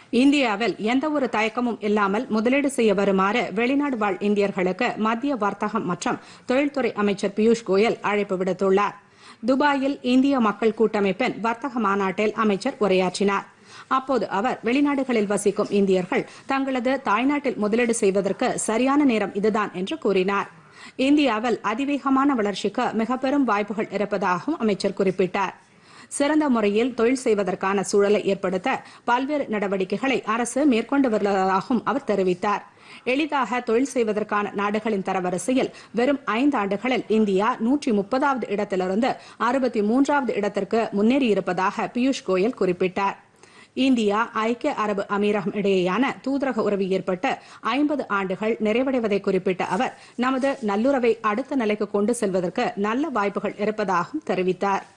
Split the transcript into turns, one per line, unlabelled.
இந்தியாவில் எந்தவொரு தயக்கமும் இல்லாமல் முதலீடு செய்ய வருமாறு வெளிநாடு வாழ் இந்தியர்களுக்கு மத்திய வர்த்தகம் மற்றும் தொழில்துறை அமைச்சர் பியூஷ் கோயல் அழைப்பு விடுத்துள்ளார் துபாயில் இந்திய மக்கள் கூட்டமைப்பின் வர்த்தக மாநாட்டில் அமைச்சர் உரையாற்றினார் அப்போது அவர் வெளிநாடுகளில் வசிக்கும் இந்தியர்கள் தங்களது தாய்நாட்டில் முதலீடு செய்வதற்கு சரியான நேரம் இதுதான் என்று கூறினார் இந்தியாவில் அதிவேகமான வளர்ச்சிக்கு மிக பெரும் வாய்ப்புகள் இருப்பதாகவும் அமைச்சர் குறிப்பிட்டார் சிறந்த முறையில் தொழில் செய்வதற்கான சூழலை ஏற்படுத்த பல்வேறு நடவடிக்கைகளை அரசு மேற்கொண்டு வருவதாகவும் அவர் தெரிவித்தார் எளிதாக தொழில் செய்வதற்கான நாடுகளின் தரவரிசையில் வெறும் ஐந்து ஆண்டுகளில் இந்தியா நூற்றி முப்பதாவது இடத்திலிருந்து அறுபத்தி மூன்றாவது இடத்திற்கு முன்னேறியிருப்பதாக பியூஷ் கோயல் குறிப்பிட்டார் இந்தியா ஐக்கிய அரபு அமீரகம் இடையேயான தூதரக உறவு ஏற்பட்டு ஐம்பது ஆண்டுகள் நிறைவடைவதை குறிப்பிட்ட அவர் நமது நல்லுறவை அடுத்த நிலைக்கு கொண்டு செல்வதற்கு நல்ல வாய்ப்புகள் இருப்பதாகவும் தெரிவித்தார்